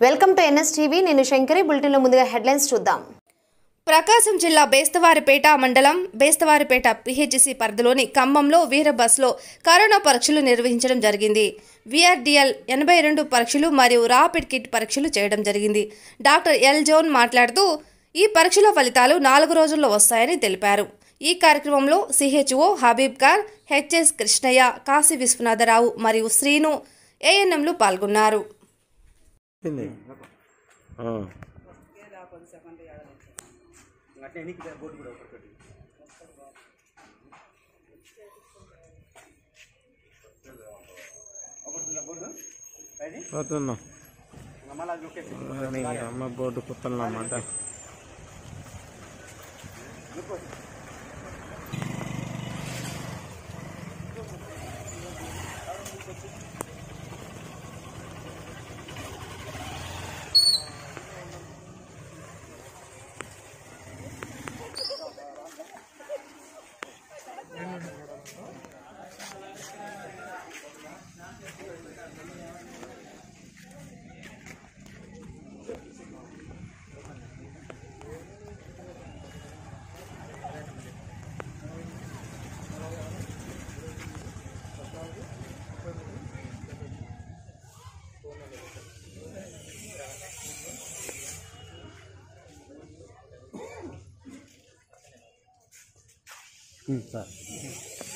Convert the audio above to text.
Welcome to NS TV నేను శంకరి బులెటిన్లో ముందుగా హెడ్లైన్స్ చూద్దాం ప్రకాశం జిల్లా బేస్తవారిపేట మండలం బేస్తవారిపేట పిహెచ్సి పరిధిలోని ఖమ్మంలో వీర బస్లో కరోనా పరీక్షలు నిర్వహించడం జరిగింది విఆర్డిఎల్ ఎనభై రెండు పరీక్షలు మరియు ర్యాపిడ్ కిట్ పరీక్షలు చేయడం జరిగింది డాక్టర్ ఎల్ జోన్ మాట్లాడుతూ ఈ పరీక్షల ఫలితాలు నాలుగు రోజుల్లో వస్తాయని తెలిపారు ఈ కార్యక్రమంలో సిహెచ్ఓ హబీబ్ ఖాన్ హెచ్ఎస్ కృష్ణయ్య కాశీ విశ్వనాథరావు మరియు శ్రీను ఏఎన్ఎంలు పాల్గొన్నారు ఏంది? ఆ. పోతున్నా నీ అమ్మ బోర్డు కుత్తలన్నమాట సార్